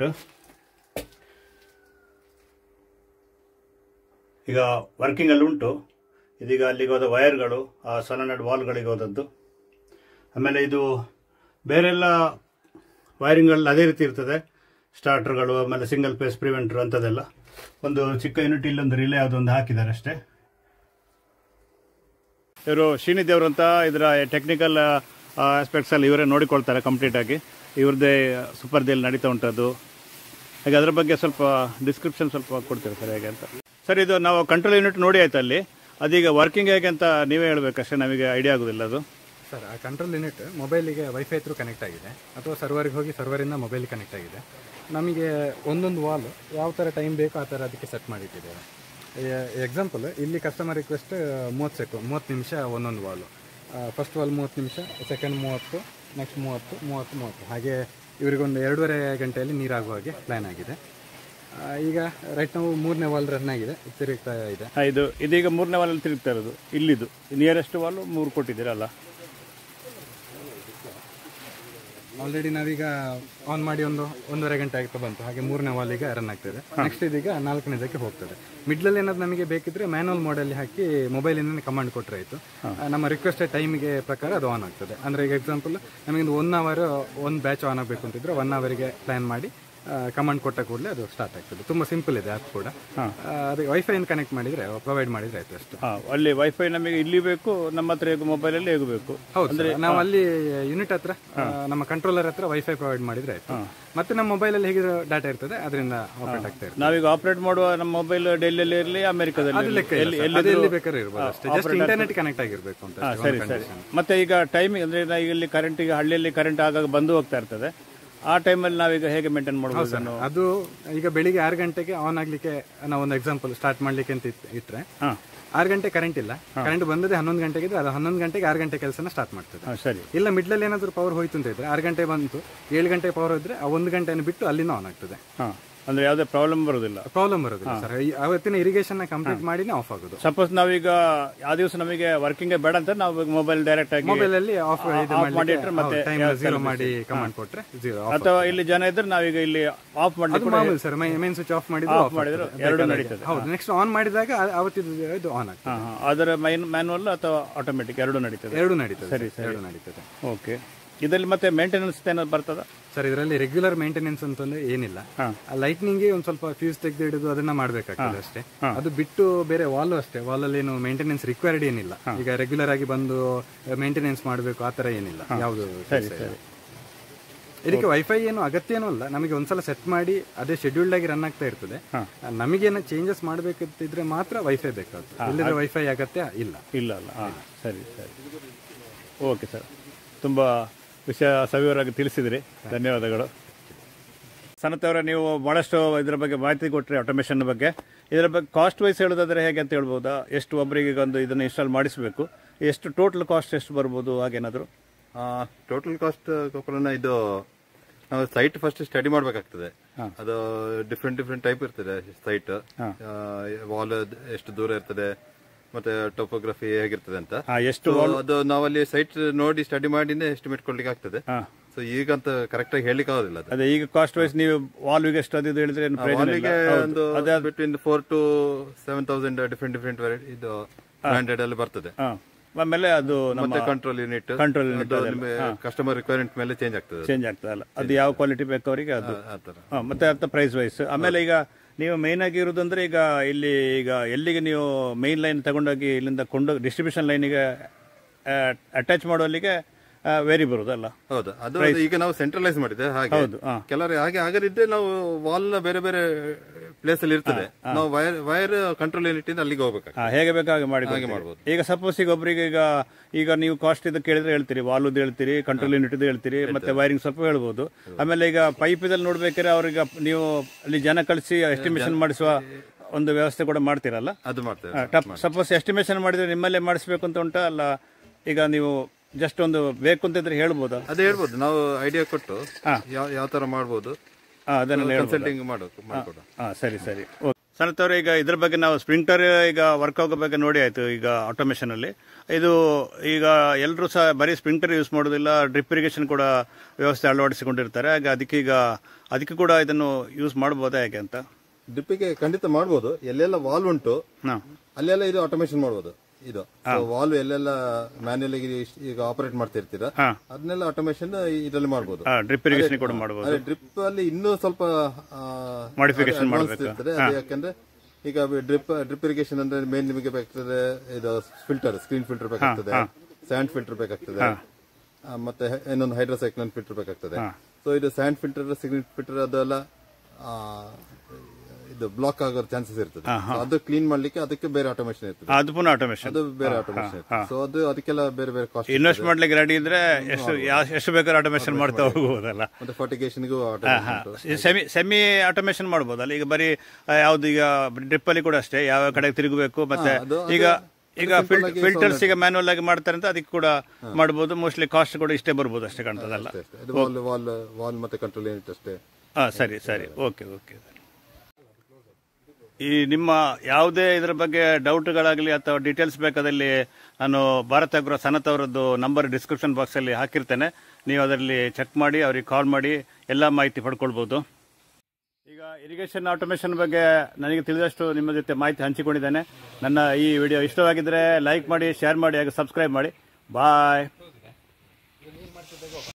ಈಗ ವರ್ಕಿಂಗ್ ಅಲ್ಲಿ ಉಂಟು ಇದೀಗ ಅಲ್ಲಿಗೆ ಹೋದ ವೈರ್ಗಳು ಆ ಸೊಲನೆಡ್ ವಾಲ್ಗಳಿಗೆ ಹೋದದ್ದು ಆಮೇಲೆ ಇದು ಬೇರೆಲ್ಲ ವೈರಿಂಗ್ಗಳಲ್ಲಿ ಅದೇ ರೀತಿ ಇರ್ತದೆ ಸ್ಟಾರ್ಟರ್ಗಳು ಆಮೇಲೆ ಸಿಂಗಲ್ ಪೇಸ್ ಪ್ರಿವೆಂಟರ್ ಅಂಥದ್ದೆಲ್ಲ ಒಂದು ಚಿಕ್ಕ ಯೂನಿಟ್ ಇಲ್ಲೊಂದು ರಿಲೇ ಯಾವುದೊಂದು ಹಾಕಿದ್ದಾರೆ ಅಷ್ಟೇ ಇವರು ಶ್ರೀನಿಧಿ ಅವರು ಅಂತ ಇದರ ಟೆಕ್ನಿಕಲ್ ಆಸ್ಪೆಕ್ಟ್ಸ್ ಅಲ್ಲಿ ಇವರೇ ನೋಡಿಕೊಳ್ತಾರೆ ಕಂಪ್ಲೀಟ್ ಆಗಿ ಇವ್ರದ್ದೇ ಸೂಪರ್ದಿಯಲ್ಲಿ ನಡೀತಾ ಉಂಟದು ಹಾಗೆ ಅದ್ರ ಬಗ್ಗೆ ಸ್ವಲ್ಪ ಡಿಸ್ಕ್ರಿಪ್ಷನ್ ಸ್ವಲ್ಪ ಕೊಡ್ತೀರಾ ಸರ್ ಹೇಗೆ ಅಂತ ಸರ್ ಇದು ನಾವು ಕಂಟ್ರೋಲ್ ಯೂನಿಟ್ ನೋಡಿ ಆಯ್ತು ಅಲ್ಲಿ ಅದೀಗ ವರ್ಕಿಂಗ್ ಹೇಗೆ ಅಂತ ನೀವೇ ಹೇಳ್ಬೇಕಷ್ಟೇ ನಮಗೆ ಐಡಿಯಾ ಆಗೋದಿಲ್ಲ ಅದು ಸರ್ ಆ ಕಂಟ್ರೋಲ್ ಯೂನಿಟ್ ಮೊಬೈಲಿಗೆ ವೈಫೈ ಥ್ರೂ ಕನೆಕ್ಟ್ ಆಗಿದೆ ಅಥವಾ ಸರ್ವರ್ಗೆ ಹೋಗಿ ಸರ್ವರಿಂದ ಮೊಬೈಲ್ ಕನೆಕ್ಟ್ ಆಗಿದೆ ನಮಗೆ ಒಂದೊಂದು ವಾಲ್ ಯಾವ ಥರ ಟೈಮ್ ಬೇಕೋ ಆ ಥರ ಅದಕ್ಕೆ ಸೆಟ್ ಮಾಡಿಟ್ಟಿದ್ದೇವೆ ಎಕ್ಸಾಂಪಲ್ ಇಲ್ಲಿ ಕಸ್ಟಮರ್ ರಿಕ್ವೆಸ್ಟ್ ಮೂವತ್ತು ಸೆಕೆಂಡ್ ಮೂವತ್ತು ನಿಮಿಷ ಒಂದೊಂದು ವಾಲು ಫಸ್ಟ್ ವಾಲ್ ಮೂವತ್ತು ನಿಮಿಷ ಸೆಕೆಂಡ್ ಮೂವತ್ತು ನೆಕ್ಸ್ಟ್ ಮೂವತ್ತು ಮೂವತ್ತು ಮೂವತ್ತು ಹಾಗೆ ಇವರಿಗೊಂದು ಎರಡೂವರೆ ಗಂಟೆಯಲ್ಲಿ ನೀರಾಗುವ ಹಾಗೆ ಪ್ಲ್ಯಾನ್ ಆಗಿದೆ ಆ, ಈಗ ರೈಟ್ ನಾವು ಮೂರನೇ ವಾಲ್ ರನ್ ಆಗಿದೆ ತಿರುಗ್ತಾ ಇದೆ ಹಾ, ಇದು ಇದೀಗ ಮೂರನೇ ವಾಲಲ್ಲಿ ತಿರುಗ್ತಾ ಇರೋದು ಇಲ್ಲಿದು ನಿಯರೆಸ್ಟ್ ವಾಲು ಮೂರು ಕೊಟ್ಟಿದ್ದೀರಲ್ಲ ಆಲ್ರೆಡಿ ನಾವೀಗ ಆನ್ ಮಾಡಿ ಒಂದು ಒಂದೂವರೆ ಗಂಟೆ ಆಗ್ತಾ ಬಂತು ಹಾಗೆ ಮೂರನೇ ವಾಲ್ ಈಗ ರನ್ ಆಗ್ತದೆ ನೆಕ್ಸ್ಟ್ ಇದೀಗ ನಾಲ್ಕನೇದಕ್ಕೆ ಹೋಗ್ತದೆ ಮಿಡ್ಲಲ್ಲಿ ಏನಾದ್ರು ನಮಗೆ ಬೇಕಿದ್ರೆ ಮ್ಯಾನುವಲ್ ಮೋಡಲ್ಲಿ ಹಾಕಿ ಮೊಬೈಲಿಂದ ಕಮಾಂಡ್ ಕೊಟ್ಟರೆ ಆಯಿತು ನಮ್ಮ ರಿಕ್ವೆಸ್ಟೆಡ್ ಟೈಮಿಗೆ ಪ್ರಕಾರ ಅದು ಆನ್ ಆಗ್ತದೆ ಅಂದರೆ ಈಗ ಎಕ್ಸಾಂಪಲ್ ನಮಗೆ ಒನ್ ಅವರ್ ಒಂದು ಬ್ಯಾಚ್ ಆನ್ ಆಗಬೇಕು ಅಂತಿದ್ರೆ ಒನ್ ಅವರಿಗೆ ಪ್ಲಾನ್ ಮಾಡಿ ಕಮಾಂಡ್ ಕೊಟ್ಟ ಕೂಡಲೇ ಅದು ಸ್ಟಾರ್ಟ್ ಆಗ್ತದೆ ತುಂಬ ಸಿಂಪಲ್ ಇದೆ ಆ್ಯಪ್ ಕೂಡ ಆ, ಅದಕ್ಕೆ ವೈಫೈನ ಕನೆಕ್ಟ್ ಮಾಡಿದರೆ ಪ್ರೊವೈಡ್ ಮಾಡಿದರೆ ಆಯಿತು ಅಷ್ಟು ಹಾಂ ಅಲ್ಲಿ ವೈಫೈ ನಮಗೆ ಇಲ್ಲಿ ಬೇಕು ನಮ್ಮ ಹತ್ರ ಹೇಗೂ ಮೊಬೈಲಲ್ಲಿ ಹೇಗೂ ಬೇಕು ಹೌದು ಸರ್. ನಾವು ಅಲ್ಲಿ ಯೂನಿಟ್ ಹತ್ರ ಆ, ನಮ್ಮ ಕಂಟ್ರೋಲರ್ ಹತ್ರ ವೈಫೈ ಪ್ರೊವೈಡ್ ಮಾಡಿದ್ರೆ ಆಯ್ತು ಮತ್ತೆ ನಮ್ಮ ಮೊಬೈಲಲ್ಲಿ ಹೇಗೆ ಡಾಟಾ ಇರ್ತದೆ ಅದರಿಂದ ಆಪರೇಟ್ ಆಗ್ತಾ ಇರ್ತದೆ ನಾವೀಗ ಆಪರೇಟ್ ಮಾಡುವ ನಮ್ಮ ಮೊಬೈಲ್ ಡೆಲ್ಲಿಯಲ್ಲಿ ಇರಲಿ ಅಮೆರಿಕದಲ್ಲಿ ಅದು ಇರ್ಲಿ, ಲೆಕ್ಕ ಇಲ್ಲ ಎಲ್ಲಿ ಸರ್. ಎಲ್ಲಿ ಅದು ಎಲ್ಲಿ ಬೇಕಾದ್ರೂ ಇರ್ಬೋದು ಅಷ್ಟೇ ಜಸ್ಟ್ ಇಂಟರ್ನೆಟ್ ಕನೆಕ್ಟ್ ಆಗಿರ್ಬೇಕು ಅಂತ ಹಾ, ಅಷ್ಟೇ, ಸರಿ ಒಂದು ಸರಿ condition. ಮತ್ತೆ ಈಗ ಟೈಮಿಂಗ್ ಅಂದ್ರೆ ನಾವು ಈಗ ಇಲ್ಲಿ ಕರೆಂಟ್ ಈಗ ಹಳ್ಳಿಯಲ್ಲಿ ಕರೆಂಟ್ ಆಗಾಗ ಬಂದು ಹೋಗ್ತಾ ಇರ್ತದೆ ಆ ಟೈಮಲ್ಲಿ ನಾವೀಗ ಹೇಗೆ ಮೇಂಟೈನ್ ಮಾಡ್ಬೋದು ಅದನ್ನು ಅದು ಈಗ ಬೆಳಿಗ್ಗೆ ಆರು ಗಂಟೆಗೆ ಆನ್ ಆಗ್ಲಿಕ್ಕೆ ನಾವು ಒಂದು ಎಕ್ಸಾಂಪಲ್ ಸ್ಟಾರ್ಟ್ ಮಾಡ್ಲಿಕ್ಕೆ ಅಂತ ಇಟ್- ಇಟ್ರೆ ಹಾ ಆರು ಗಂಟೆ ಕರೆಂಟ್ ಇಲ್ಲ ಕರೆಂಟ್ ಬಂದದೆ ಹನ್ನೊಂದು ಗಂಟೆಗೆ ಇದ್ರೆ ಅದು ಹನ್ನೊಂದು ಗಂಟೆಗೆ ಆರು ಗಂಟೆ ಕೆಲಸನ ಸ್ಟಾರ್ಟ್ ಮಾಡ್ತದೆ ಹಾ ಸರಿ ಇಲ್ಲ ಮಿಡ್ಲಲ್ಲಿ ಏನಾದರೂ ಪವರ್ ಹೋಯ್ತು ಅಂತ ಇದ್ರೆ ಆರು ಗಂಟೆ ಬಂತು ಏಳು ಗಂಟೆ ಪವರ್ ಹೋದ್ರೆ ಆ ಒಂದು ಗಂಟೆಯನ್ನು ಬಿಟ್ಟು ಅಲ್ಲಿಂದ ಆನ್ ಆಗ್ತದೆ ಹಾ ಅಂದ್ರೆ ಯಾವುದೇ ಪ್ರಾಬ್ಲಮ್ ಬರೋದಿಲ್ಲ ಪ್ರಾಬ್ಲಮ್ ಬರೋದಿಲ್ಲ ಸರ್ ಈ ಅವತ್ತಿನ ಇರಿಗೇಷನ್ ಕಂಪ್ಲೀಟ್ ಮಾಡಿನೇ ಆಫ್ ಆಗೋದು ಸಪೋಸ್ ನಾವೀಗ ಆ ದಿವಸ ನಮಗೆ ವರ್ಕಿಂಗ್ ಬೇಡ ಅಂತ ನಾವು ಮೊಬೈಲ್ ಡೈರೆಕ್ಟ್ ಆಗಿ ಮೊಬೈಲ್ ಅಲ್ಲಿ ಆಫ್ ಮಾಡಿಟ್ರೆ ಮತ್ತೆ ಟೈಮ್ ಜೀರೋ ಮಾಡಿ ಕಮಾಂಡ್ ಕೊಟ್ರೆ ಜೀರೋ ಅಥವಾ ಇಲ್ಲಿ ಜನ ಇದ್ರೆ ನಾವೀಗ ಇಲ್ಲಿ ಆಫ್ ಮಾಡಿ ಅದು ಮಾಮೂಲಿ ಸರ್ ಮೈನ್ ಸ್ವಿಚ್ ಆಫ್ ಮಾಡಿದ್ರು ಆಫ್ ಮಾಡಿದ್ರು ಎರಡು ನಡೀತದೆ ಹೌದು ನೆಕ್ಸ್ಟ್ ಆನ್ ಮಾಡಿದಾಗ ಆ- ಅವತ್ತಿದ್ದು ಇದು ಆನ್ ಆಗ್ತದೆ ಹಾ ಹಾ ಅದರ ಮೈನ್ ಮ್ಯಾನುವಲ್ ಅಥವಾ ಆಟೋಮೆಟಿಕ್ ಎರಡು ನಡೀತದೆ ಎರಡು ನಡೀತದೆ ಸರಿ ಎರಡು ನಡೀತದೆ ಓಕೆ ಇದರಲ್ಲಿ ಮತ್ತೆ ಮೇಂಟೆನೆನ್ಸ್ ಏನಾದ್ರು ಬರ್ತದ ಸರ್ ಇದರಲ್ಲಿ ರೆಗ್ಯುಲರ್ ಮೇಂಟೆನೆನ್ಸ್ ಅಂತಂದ್ರೆ ಏನಿಲ್ಲ ಲೈಟ್ನಿಂಗ್ ಒಂದ್ ಸ್ವಲ್ಪ ಫ್ಯೂಸ್ ತೆಗೆದು ಹಿಡಿದು ಅದನ್ನ ಮಾಡ್ಬೇಕಾಗ್ತದೆ ಅಷ್ಟೇ ಅದು ಬಿಟ್ಟು ಬೇರೆ ವಾಲ್ ಅಷ್ಟೇ ವಾಲ್ ಅಲ್ಲಿ ಏನು ಮೇಂಟೆನೆನ್ಸ್ ರಿಕ್ವೈರ್ಡ್ ಏನಿಲ್ಲ ಈಗ ರೆಗ್ಯುಲರ್ ಆಗಿ ಬಂದು ಮೇಂಟೆನೆನ್ಸ್ ಮಾಡಬೇಕು ಆ ತರ ಏನಿಲ್ಲ ಯಾವುದು ಕೆಲ್ಸ ಇಲ್ಲ. ಇದಕ್ಕೆ ವೈಫೈ ಏನು ಅಗತ್ಯನೂ ಅಲ್ಲ ನಮಗೆ ಒಂದ್ಸಲ ಸೆಟ್ ಮಾಡಿ ಅದೇ ಶೆಡ್ಯೂಲ್ಡ್ ಆಗಿ ರನ್ ಆಗ್ತಾ ಇರ್ತದೆ ನಮಗೇನು ಚೇಂಜಸ್ ಮಾಡಬೇಕಿದ್ರೆ ಮಾತ್ರ ವೈಫೈ ಬೇಕಾಗ್ತದೆ ಇಲ್ಲದ್ರೆ ವೈಫೈ ಅಗತ್ಯ ಇಲ್ಲ ಇಲ್ಲ ಅಲ್ಲ ಹಾಂ ಸರಿ ಸರಿ ಓಕೆ ಸರ್ ತುಂಬ ವಿಷಯ ಸವಿವರವಾಗಿ ತಿಳಿಸಿದಿರಿ ಧನ್ಯವಾದಗಳು ಸನತ್ ಅವರ ನೀವು ಭಾಳಷ್ಟು ಇದರ ಬಗ್ಗೆ ಮಾಹಿತಿ ಕೊಟ್ಟರೆ ಆಟೋಮೇಷನ್ ಬಗ್ಗೆ ಇದರ ಬಗ್ಗೆ ಕಾಸ್ಟ್ ವೈಸ್ ಹೇಳೋದಾದ್ರೆ ಹೇಗೆ ಅಂತ ಹೇಳ್ಬೋದಾ ಎಷ್ಟು ಒಬ್ಬರಿಗೆ ಒಂದು ಇದನ್ನು ಇನ್ಸ್ಟಾಲ್ ಮಾಡಿಸಬೇಕು ಎಷ್ಟು ಟೋಟಲ್ ಕಾಸ್ಟ್ ಎಷ್ಟು ಬರ್ಬೋದು ಹಾಗೇನಾದರೂ ಟೋಟಲ್ ಕಾಸ್ಟ್ ಗೋಪಾಲನ ಇದು ನಾವು ಸೈಟ್ ಫಸ್ಟ್ ಸ್ಟಡಿ ಮಾಡ್ಬೇಕಾಗ್ತದೆ ಅದು ಡಿಫ್ರೆಂಟ್ ಡಿಫ್ರೆಂಟ್ ಟೈಪ್ ಇರ್ತದೆ ಸೈಟ್ ವಾಲ್ ಎಷ್ಟು ದೂರ ಇರ್ತದೆ ಮತ್ತೆ ಟೋಪೋಗ್ರಫಿ ಹೇಗಿರ್ತದೆ ಅಂತ ಹಾಂ ಎಷ್ಟು So, ಅದು ನಾವಲ್ಲಿ ಸೈಟ್ ನೋಡಿ ಸ್ಟಡಿ ಮಾಡಿನೇ ಎಸ್ಟಿಮೇಟ್ ಕೊಡ್ಲಿಕ್ಕೆ ಆಗ್ತದೆ ಹಾಂ ಸೊ ಈಗಂತ ಕರೆಕ್ಟ್ ಆಗಿ ಹೇಳಲಿಕ್ಕೆ ಆಗೋದಿಲ್ಲ ಅದು ಅದೇ ಈಗ ಕಾಸ್ಟ್ ವೈಸ್ ನೀವು ವಾಲ್ವಿಗೆ ಎಷ್ಟು ಅದು ಇದು ಹೇಳಿದ್ರೆ ಏನು ಪ್ರಯೋಜನ ಇಲ್ಲ ವಾಲಿಗೆ ಹೌದು. ಒಂದು ಅದೇ between four to seven thousand different different ಇದು ಬ್ರಾಂಡೆಡ್ ಅಲ್ಲಿ ಬರ್ತದೆ ಹಾಂ ಆಮೇಲೆ ಅದು ನಮ್ಮ ಮತ್ತೆ control unit Control unit customer requirement ಮೇಲೆ ಚೇಂಜ್ ಆಗ್ತದೆ ಚೇಂಜ್ ಆಗ್ತದಲ್ಲ ಅದು ಯಾವ ಕ್ವಾಲಿಟಿ ಬೇಕು ಅವರಿಗೆ ಅದು ಆ ತರ ಹಾ, ಮತ್ತೆ ಅರ್ಥ ಪ್ರೈಸ್ ವೈಸ್ ಆಮೇಲೆ ಈಗ ನೀವು ಮೇನ್ ಆಗಿ ಇರೋದಂದ್ರೆ ಈಗ ಇಲ್ಲಿ ಈಗ ಎಲ್ಲಿಗೆ ನೀವು ಮೇನ್ ಲೈನ್ ತಗೊಂಡೋಗಿ ಇಲ್ಲಿಂದ ಕೊಂಡು ಡಿಸ್ಟ್ರಿಬ್ಯೂಷನ್ ಲೈನಿಗೆ ಅಟ್ಯಾಚ್ ಮಾಡುವಲ್ಲಿಗೆ ವೇರಿ ಬರುದಲ್ಲ ಹೌದು ಅದು ಈಗ ನಾವು ಸೆಂಟ್ರಲೈಸ್ ಮಾಡಿದೆ ಹಾಗೆ ಹೌದು ಹಾ ಕೆಲವರು ಹಾಗೆ ಆಗದಿದ್ದೆ ನಾವು ವಾಲ್ ನ ಬೇರೆ ಬೇರೆ ಪ್ಲೇಸ್ ಅಲ್ಲಿ ಇರ್ತದೆ ನಾವು ವೈರ್ ವೈರ್ ಕಂಟ್ರೋಲ್ ಯೂನಿಟ್ ಇಂದ ಅಲ್ಲಿಗೆ ಹೋಗ್ಬೇಕಾಗ್ತದೆ ಹಾ, ಹೇಗೆ ಬೇಕು ಹಾಗೆ ಮಾಡಿ ಮಾಡ್ಬೋದು. ಈಗ ಸಪೋಸ್ ಈಗ ಒಬ್ಬರಿಗೆ ಈಗ ಈಗ ನೀವು ಕಾಸ್ಟ್ ಇದು ಕೇಳಿದ್ರೆ ಹೇಳ್ತೀರಿ ವಾಲುದು ಹೇಳ್ತೀರಿ ಕಂಟ್ರೋಲ್ ಯೂನಿಟ್ ಹೇಳ್ತೀರಿ ಮತ್ತೆ ವೈರಿಂಗ್ ಸ್ವಲ್ಪ ಹೇಳ್ಬೋದು ಆಮೇಲೆ ಈಗ ಪೈಪ್ ಇದಲ್ಲಿ ನೋಡ್ಬೇಕಾದ್ರೆ ಅವ್ರಿಗೆ ನೀವು ಅಲ್ಲಿ ಜನ ಕಳಿಸಿ ಎಸ್ಟಿಮೇಷನ್ ಮಾಡಿಸುವ ಒಂದು ವ್ಯವಸ್ಥೆ ಕೂಡ ಮಾಡ್ತೀರಲ್ಲ ಅದು ಮಾಡ್ತೇವೆ ಸಪೋಸ್ ಎಸ್ಟಿಮೇಷನ್ ಮಾಡಿದ್ರೆ ನಿಮ್ಮಲ್ಲೇ ಮಾಡಿಸ್ಬೇಕು ಅಂತ ಉಂಟಾ ಅಲ್ಲ ಈಗ ನೀವು ಜಸ್ಟ್ ಒಂದು ಬೇಕು ಅಂತಿದ್ರೆ ಹೇಳ್ಬೋದಾ ಅದೇ ಹೇಳ್ಬೋದು ನಾವು ಐಡಿಯಾ ಕೊಟ್ಟು ಯಾವ ಯಾವ ತರ ಮಾಡ್ಬೋದು ಹಾ, ಅದನ್ನೆಲ್ಲ ಹೇಳ್ಬೋದು ಕನ್ಸಲ್ಟಿಂಗ್ ಮಾಡೋದು ಮಾಡ್ಕೊಡು ಹಾ ಸರಿ ಸರಿ ಸನತ್ ಅವ್ರೆ ಈಗ ಇದ್ರ ಬಗ್ಗೆ ನಾವು ಸ್ಪ್ರಿಂಟರ್ ಈಗ ವರ್ಕ್ ಆಗೋ ಬಗ್ಗೆ ನೋಡಿ ಆಯ್ತು ಈಗ ಆಟೋಮೇಷನ್ ಅಲ್ಲಿ ಇದು ಈಗ ಎಲ್ಲರೂ ಸಹ ಬರೀ ಸ್ಪ್ರಿಂಟರ್ ಯೂಸ್ ಮಾಡೋದಿಲ್ಲ ಡ್ರಿಪ್ ಇರಿಗೇಷನ್ ಕೂಡ ವ್ಯವಸ್ಥೆ ಅಳವಡಿಸಿಕೊಂಡಿರ್ತಾರೆ ಹಾಗೆ ಅದಕ್ಕೆ ಈಗ ಅದಕ್ಕೆ ಕೂಡ ಇದನ್ನು ಯೂಸ್ ಮಾಡ್ಬೋದಾ ಹೇಗೆ ಅಂತ ಡ್ರಿಪ್ಪಿಗೆ ಖಂಡಿತ ಮಾಡ್ಬೋದು ಎಲ್ಲೆಲ್ಲ ವಾಲ್ ಉಂಟು ಹಾ ಅಲ್ಲೆಲ್ಲ ಇದು ಆಟೋಮೇಷನ್ ಮಾಡ್ಬೋದು ಇದು ವಾಲ್ ಎಲ್ಲೆಲ್ಲ ಮ್ಯಾನ್ಯಲ್ ಈಗ ಆಪರೇಟ್ ಮಾಡ್ತಿರ್ತೀರಾ ಹಾ. ಅದನ್ನೆಲ್ಲ ಆಟೋಮೇಷನ್ ಇದರಲ್ಲಿ ಮಾಡ್ಬೋದು ಡ್ರಿಪ್ ಇರಿಗೇಷನ್ ಕೂಡ ಮಾಡ್ಬೋದು ಅದೇ ಡ್ರಿಪ್ ಅಲ್ಲಿ ಇನ್ನೂ ಸ್ವಲ್ಪ ಆ, Modification advance ಮಾಡ್ಬೇಕಾ? ಇರ್ತದೆ ಅದು ಯಾಕಂದ್ರೆ ಈಗ ಡ್ರಿಪ್ ಡ್ರಿಪ್ ಇರಿಗೇಷನ್ ಅಂದ್ರೆ ಮೇನ್ ನಿಮಗೆ ಬೇಕಾಗ್ತದೆ ಇದು ಫಿಲ್ಟರ್ ಸ್ಕ್ರೀನ್ ಫಿಲ್ಟರ್ ಬೇಕಾಗ್ತದೆ ಸ್ಯಾಂಡ್ ಫಿಲ್ಟರ್ ಬೇಕಾಗ್ತದೆ ಆ, ಮತ್ತೆ ಹೆ- ಇನ್ನೊಂದು ಹೈಡ್ರೋಸೈಕ್ಲೋನ್ ಫಿಲ್ಟರ್ ಬೇಕಾಗ್ತದೆ ಸೊ ಇದು ಸ್ಯಾಂಡ್ ಫಿಲ್ಟರ್ ಸ್ಕ್ರೀನ್ ಫಿಲ್ಟರ್ ಅದೆಲ್ಲ ಆ, ಇದು ಬ್ಲಾಕ್ ಆಗೋ ಚಾನ್ಸಸ್ ಇರ್ತದೆ So ಅದು ಕ್ಲೀನ್ ಮಾಡ್ಲಿಕ್ಕೆ ಅದಕ್ಕೆ ಬೇರೆ ಆಟೋಮೇಶನ್ ಇರ್ತದೆ ಅದು ಪುನಃ ಆಟೋಮೇಶನ್ ಅದು ಬೇರೆ ಆಟೋಮೇಶನ್ ಇರ್ತದೆ ಸೊ ಅದು ಅದಕ್ಕೆಲ್ಲ ಬೇರೆ ಬೇರೆ ಕಾಸ್ಟ್ ಇನ್ವೆಸ್ಟ್ ಮಾಡ್ಲಿಕ್ಕೆ ರೆಡಿ ಇದ್ರೆ ಎಷ್ಟು ಯಾ- ಎಷ್ಟು ಬೇಕಾದ್ರೂ ಆಟೋಮೇಶನ್ ಮಾಡ್ತಾ ಹೋಗ್ಬೋದಲ್ಲ ಮತ್ತೆ ಫರ್ಟಿಗೇಷನ್ಗೂ ಆಟೋಮೇಶನ್ ಸೆಮಿ ಸೆಮಿ ಆಟೋಮೇಶನ್ ಮಾಡ್ಬೋದಲ್ಲ ಈಗ ಬರೀ ಆ, ಯಾವ್ದು ಈಗ ಡ್ರಿಪ್ ಅಲ್ಲಿ ಕೂಡ ಅಷ್ಟೇ ಯಾವ ಕಡೆ ತಿರುಗಬೇಕು ಮತ್ತೆ ಅದು- ಈಗ ಈಗ ಫಿಲ್ಟರ್ಸ್ ಈಗ ಮ್ಯಾನುವಲ್ ಆಗಿ ಮಾಡ್ತಾರೆ ಅಂತ ಅದಕ್ಕೆ ಕೂಡ ಮಾಡ್ಬೋದು ಮೋಸ್ಟ್ಲಿ ಕಾಸ್ಟ್ ಕೂಡ ಇಷ್ಟೇ ಬರ್ಬೋದು ಅಷ್ಟೇ ಕಾಣ್ತದಲ್ಲ ಇದು ವಾಲ್ ವಾಲ್ ವಾಲ್ ಮತ್ತೆ ಕಂಟ್ರೋಲ್ ಯೂನಿಟ್ ಅಷ್ಟೇ ಹಾ ಸರಿ ಸರಿ ಓಕೆ ಓಕೆ ಈ ನಿಮ್ಮ ಯಾವುದೇ ಇದರ ಬಗ್ಗೆ ಡೌಟ್ಗಳಾಗಲಿ ಅಥವಾ ಡೀಟೇಲ್ಸ್ ಬೇಕಾದಲ್ಲಿ ನಾನು ಭಾರತ ಅಗ್ರ ಸನತ್ ಅವರದ್ದು ನಂಬರ್ ಡಿಸ್ಕ್ರಿಪ್ಷನ್ ಬಾಕ್ಸಲ್ಲಿ ಹಾಕಿರ್ತೇನೆ ನೀವು ಅದರಲ್ಲಿ ಚೆಕ್ ಮಾಡಿ ಅವ್ರಿಗೆ ಕಾಲ್ ಮಾಡಿ ಎಲ್ಲ ಮಾಹಿತಿ ಪಡ್ಕೊಳ್ಬೋದು ಈಗ ಇರಿಗೇಷನ್ ಆಟೋಮೇಷನ್ ಬಗ್ಗೆ ನನಗೆ ತಿಳಿದಷ್ಟು ನಿಮ್ಮ ಜೊತೆ ಮಾಹಿತಿ ಹಂಚಿಕೊಂಡಿದ್ದೇನೆ ನನ್ನ ಈ ವಿಡಿಯೋ ಇಷ್ಟವಾಗಿದ್ದರೆ ಲೈಕ್ ಮಾಡಿ ಶೇರ್ ಮಾಡಿ ಹಾಗೆ ಸಬ್ಸ್ಕ್ರೈಬ್ ಮಾಡಿ ಬಾಯ್